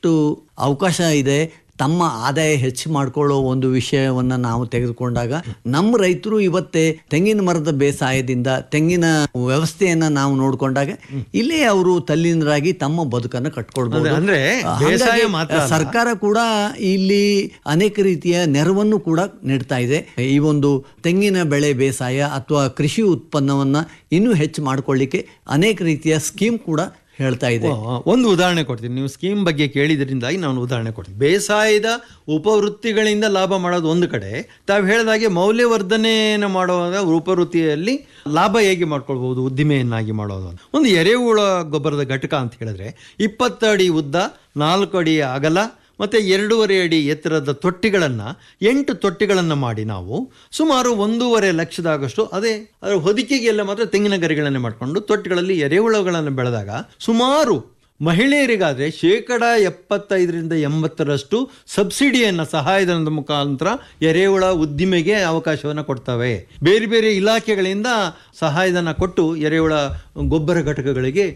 ಸಾಕಷ್ಟು ಅವಕಾಶ ಇದೆ ತಮ್ಮ ಆದಾಯ ಹೆಚ್ಚು ಮಾಡಿಕೊಳ್ಳೋ ಒಂದು ವಿಷಯವನ್ನ ನಾವು ತೆಗೆದುಕೊಂಡಾಗ ನಮ್ಮ ರೈತರು ಇವತ್ತೇ ತೆಂಗಿನ ಮರದ ಬೇಸಾಯದಿಂದ ತೆಂಗಿನ ವ್ಯವಸ್ಥೆಯನ್ನ ನಾವು ನೋಡಿಕೊಂಡಾಗ ಇಲ್ಲೇ ಅವರು ತಲ್ಲೀನರಾಗಿ ತಮ್ಮ ಬದುಕನ್ನು ಕಟ್ಕೊಳ್ಬಹುದು ಅಂದ್ರೆ ಬೇಸಾಯ ಹಾಗಾಗಿ ಮಾತ್ರ ಅಲ್ಲ. ಸರ್ಕಾರ ಕೂಡ ಇಲ್ಲಿ ಅನೇಕ ರೀತಿಯ ನೆರವನ್ನು ಕೂಡ ನೀಡ್ತಾ ಇದೆ ಈ ಒಂದು ತೆಂಗಿನ ಬೆಳೆ ಬೇಸಾಯ ಅಥವಾ ಕೃಷಿ ಉತ್ಪನ್ನವನ್ನ ಇನ್ನೂ ಹೆಚ್ಚು ಮಾಡ್ಕೊಳ್ಳಿಕ್ಕೆ ಅನೇಕ ರೀತಿಯ ಸ್ಕೀಮ್ ಕೂಡ ಹೇಳ್ತಾ ಇದೆ ಆ, ಒಂದು ಉದಾಹರಣೆ ಕೊಡ್ತೀನಿ ನೀವು ಸ್ಕೀಮ್ ಬಗ್ಗೆ ಕೇಳಿದ್ರಿಂದಾಗಿ ನಾನು ಉದಾಹರಣೆ ಕೊಡ್ತೀನಿ ಬೇಸಾಯದ ಉಪವೃತ್ತಿಗಳಿಂದ ಲಾಭ ಮಾಡೋದು ಒಂದು ಕಡೆ ತಾವು ಹೇಳಿದಾಗೆ ಮೌಲ್ಯವರ್ಧನೆಯನ್ನು ಮಾಡುವಾಗ ಉಪವೃತ್ತಿಯಲ್ಲಿ ಲಾಭ ಹೇಗೆ ಮಾಡ್ಕೊಳ್ಬಹುದು ಉದ್ದಿಮೆಯನ್ನಾಗಿ ಮಾಡೋದು ಅಂತ. ಒಂದು ಎರೆಹುಳ ಗೊಬ್ಬರದ ಘಟಕ ಅಂತ ಹೇಳಿದ್ರೆ ಇಪ್ಪತ್ತು ಅಡಿ ಉದ್ದ ನಾಲ್ಕು ಅಡಿ ಅಗಲ ಮತ್ತು ಎರಡೂವರೆ ಅಡಿ ಎತ್ತರದ ತೊಟ್ಟಿಗಳನ್ನು ಎಂಟು ತೊಟ್ಟಿಗಳನ್ನು ಮಾಡಿ ನಾವು ಸುಮಾರು ಒಂದೂವರೆ ಲಕ್ಷದಾಗಷ್ಟು ಅದೇ ಅದರ ಹೊದಿಕೆಗೆ ಎಲ್ಲ ಮಾತ್ರ ತೆಂಗಿನ ಗರಿಗಳನ್ನು ಮಾಡಿಕೊಂಡು ತೊಟ್ಟಿಗಳಲ್ಲಿ ಎರೆಹುಳುಗಳನ್ನು ಬೆಳೆದಾಗ ಸುಮಾರು ಮಹಿಳೆಯರಿಗಾದರೆ ಶೇಕಡ ಎಪ್ಪತ್ತೈದರಿಂದ ಎಂಬತ್ತರಷ್ಟು ಸಬ್ಸಿಡಿಯನ್ನು ಸಹಾಯಧನದ ಮುಖಾಂತರ ಎರೆಹುಳ ಉದ್ದಿಮೆಗೆ ಅವಕಾಶವನ್ನು ಕೊಡ್ತವೆ ಬೇರೆ ಬೇರೆ ಇಲಾಖೆಗಳಿಂದ ಸಹಾಯಧನ ಕೊಟ್ಟು ಎರೆಹುಳ ಗೊಬ್ಬರ ಘಟಕಗಳಿಗೆ